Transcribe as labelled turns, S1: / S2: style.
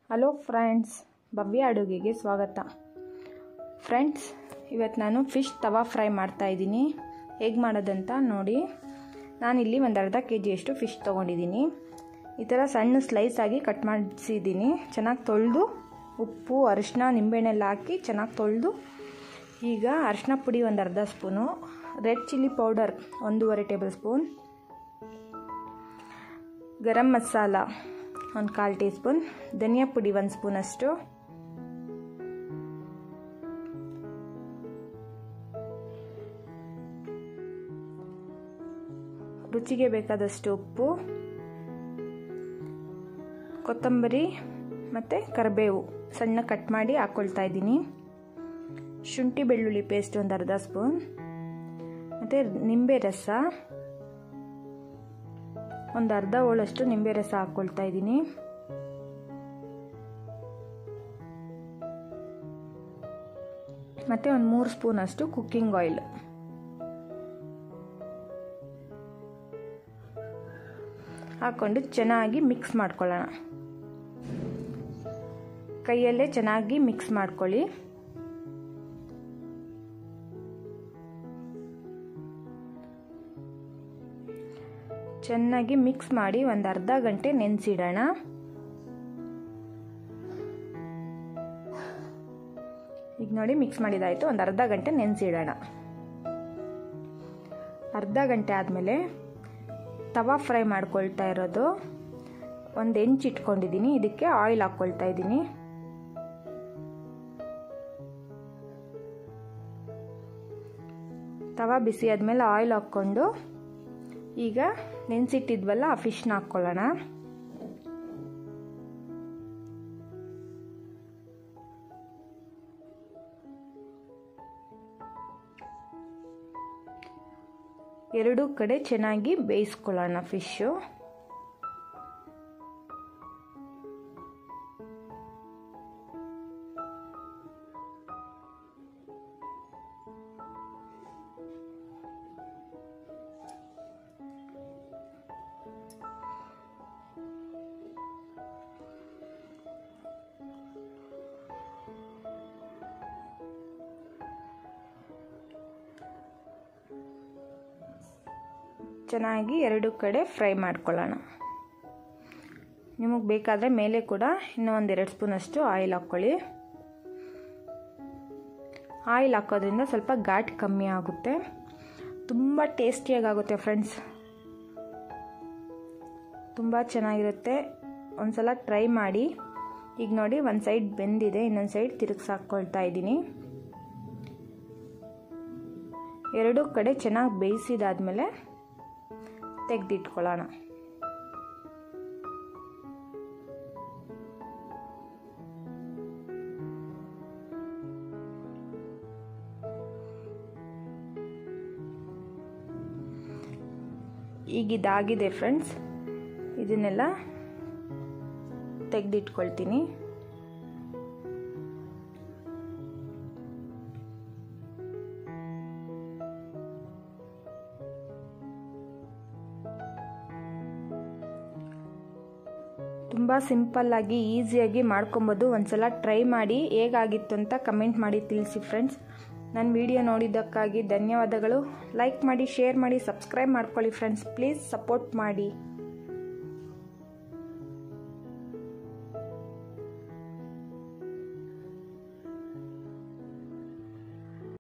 S1: hello friends ಭವ್ಯ ಅಡುಗೆಗೆ ಸ್ವಾಗತ friends ಇವತ್ತು ನಾನು ಫಿಶ್ ತವಾ ಫ್ರೈ ಮಾಡ್ತಾ ಇದ್ದೀನಿ ಹೇಗೆ ಮಾಡೋದಂತ ನೋಡಿ ನಾನಿಲ್ಲಿ ಒಂದು ಅರ್ಧ ಕೆ ಜಿಯಷ್ಟು ಫಿಶ್ ತೊಗೊಂಡಿದ್ದೀನಿ ಈ ಥರ ಸಣ್ಣ ಸ್ಲೈಸ್ ಆಗಿ ಕಟ್ ಮಾಡಿಸಿದ್ದೀನಿ ಚೆನ್ನಾಗಿ ತೊಳೆದು ಉಪ್ಪು ಅರಿಶಿನ ನಿಂಬೆಹಣ್ಣೆಲ್ಲ ಹಾಕಿ ಚೆನ್ನಾಗಿ ತೊಳೆದು ಈಗ ಅರಿಶಿನ ಪುಡಿ ಒಂದು ಅರ್ಧ ಸ್ಪೂನು ರೆಡ್ ಚಿಲ್ಲಿ ಪೌಡರ್ ಒಂದೂವರೆ ಟೇಬಲ್ ಸ್ಪೂನ್ ಗರಂ ಮಸಾಲ ಒಂದು ಕಾಲು ಟೀ ಸ್ಪೂನ್ ಧನಿಯಾ ಪುಡಿ ಒಂದು ಸ್ಪೂನಷ್ಟು ರುಚಿಗೆ ಬೇಕಾದಷ್ಟು ಉಪ್ಪು ಕೊತ್ತಂಬರಿ ಮತ್ತು ಕರಿಬೇವು ಸಣ್ಣ ಕಟ್ ಮಾಡಿ ಹಾಕ್ಕೊಳ್ತಾ ಇದ್ದೀನಿ ಶುಂಠಿ ಬೆಳ್ಳುಳ್ಳಿ ಪೇಸ್ಟ್ ಒಂದು ಅರ್ಧ ಸ್ಪೂನ್ ಮತ್ತು ನಿಂಬೆ ರಸ ಒಂದು ಅರ್ಧ ಹೋಳಷ್ಟು ನಿಂಬೆ ರಸ ಹಾಕ್ಕೊಳ್ತಾ ಇದ್ದೀನಿ ಮತ್ತು ಒಂದು ಮೂರು ಸ್ಪೂನಷ್ಟು ಕುಕ್ಕಿಂಗ್ ಆಯಿಲ್ ಹಾಕ್ಕೊಂಡು ಚೆನ್ನಾಗಿ ಮಿಕ್ಸ್ ಮಾಡ್ಕೊಳ್ಳೋಣ ಕೈಯಲ್ಲೇ ಚೆನ್ನಾಗಿ ಮಿಕ್ಸ್ ಮಾಡ್ಕೊಳ್ಳಿ ಚೆನ್ನಾಗಿ ಮಿಕ್ಸ್ ಮಾಡಿ ಒಂದು ಅರ್ಧ ಗಂಟೆ ನೆನೆಸಿಡೋಣ ಈಗ ನೋಡಿ ಮಿಕ್ಸ್ ಮಾಡಿದಾಯಿತು ಒಂದು ಅರ್ಧ ಗಂಟೆ ನೆನೆಸಿಡೋಣ ಅರ್ಧ ಗಂಟೆ ಆದಮೇಲೆ ತವಾ ಫ್ರೈ ಮಾಡ್ಕೊಳ್ತಾ ಇರೋದು ಒಂದು ಹೆಂಚು ಇಟ್ಕೊಂಡಿದ್ದೀನಿ ಇದಕ್ಕೆ ಆಯಿಲ್ ಹಾಕ್ಕೊಳ್ತಾ ಇದ್ದೀನಿ ತವಾ ಬಿಸಿ ಆದಮೇಲೆ ಆಯಿಲ್ ಹಾಕ್ಕೊಂಡು ಈಗ ನೆನೆಸಿಟ್ಟಿದ್ವಲ್ಲ ಆ ಫಿಶ್ನ ಹಾಕ್ಕೊಳ್ಳೋಣ ಎರಡೂ ಕಡೆ ಚೆನ್ನಾಗಿ ಬೇಯಿಸ್ಕೊಳ್ಳೋಣ ಫಿಶ್ಶು ಚೆನ್ನಾಗಿ ಎರಡು ಕಡೆ ಫ್ರೈ ಮಾಡ್ಕೊಳ್ಳೋಣ ನಿಮಗೆ ಬೇಕಾದರೆ ಮೇಲೆ ಕೂಡ ಇನ್ನೂ ಒಂದೆರಡು ಸ್ಪೂನಷ್ಟು ಆಯಿಲ್ ಹಾಕ್ಕೊಳ್ಳಿ ಆಯಿಲ್ ಹಾಕೋದ್ರಿಂದ ಸ್ವಲ್ಪ ಘಾಟ್ ಕಮ್ಮಿ ಆಗುತ್ತೆ ತುಂಬ ಟೇಸ್ಟಿಯಾಗುತ್ತೆ ಫ್ರೆಂಡ್ಸ್ ತುಂಬ ಚೆನ್ನಾಗಿರುತ್ತೆ ಒಂದು ಸಲ ಟ್ರೈ ಮಾಡಿ ಈಗ ನೋಡಿ ಒಂದು ಸೈಡ್ ಬೆಂದಿದೆ ಇನ್ನೊಂದು ಸೈಡ್ ತಿರುಗಿಸಿ ಹಾಕ್ಕೊಳ್ತಾ ಇದ್ದೀನಿ ಎರಡೂ ಕಡೆ ಚೆನ್ನಾಗಿ ಬೇಯಿಸಿದಾದ್ಮೇಲೆ ತೆಗೆದಿಟ್ಕೊಳ್ಳೋಣ ಈಗ ಇದಾಗಿದೆ ಫ್ರೆಂಡ್ಸ್ ಇದನ್ನೆಲ್ಲ ತೆಗೆದಿಟ್ಕೊಳ್ತೀನಿ ತುಂಬ ಸಿಂಪಲ್ಲಾಗಿ ಈಸಿಯಾಗಿ ಮಾಡ್ಕೊಬೋದು ಒಂದ್ಸಲ ಟ್ರೈ ಮಾಡಿ ಹೇಗಾಗಿತ್ತು ಅಂತ ಕಮೆಂಟ್ ಮಾಡಿ ತಿಳಿಸಿ ಫ್ರೆಂಡ್ಸ್ ನನ್ನ ವಿಡಿಯೋ ನೋಡಿದ್ದಕ್ಕಾಗಿ ಧನ್ಯವಾದಗಳು ಲೈಕ್ ಮಾಡಿ ಶೇರ್ ಮಾಡಿ ಸಬ್ಸ್ಕ್ರೈಬ್ ಮಾಡ್ಕೊಳ್ಳಿ ಫ್ರೆಂಡ್ಸ್ ಪ್ಲೀಸ್ ಸಪೋರ್ಟ್ ಮಾಡಿ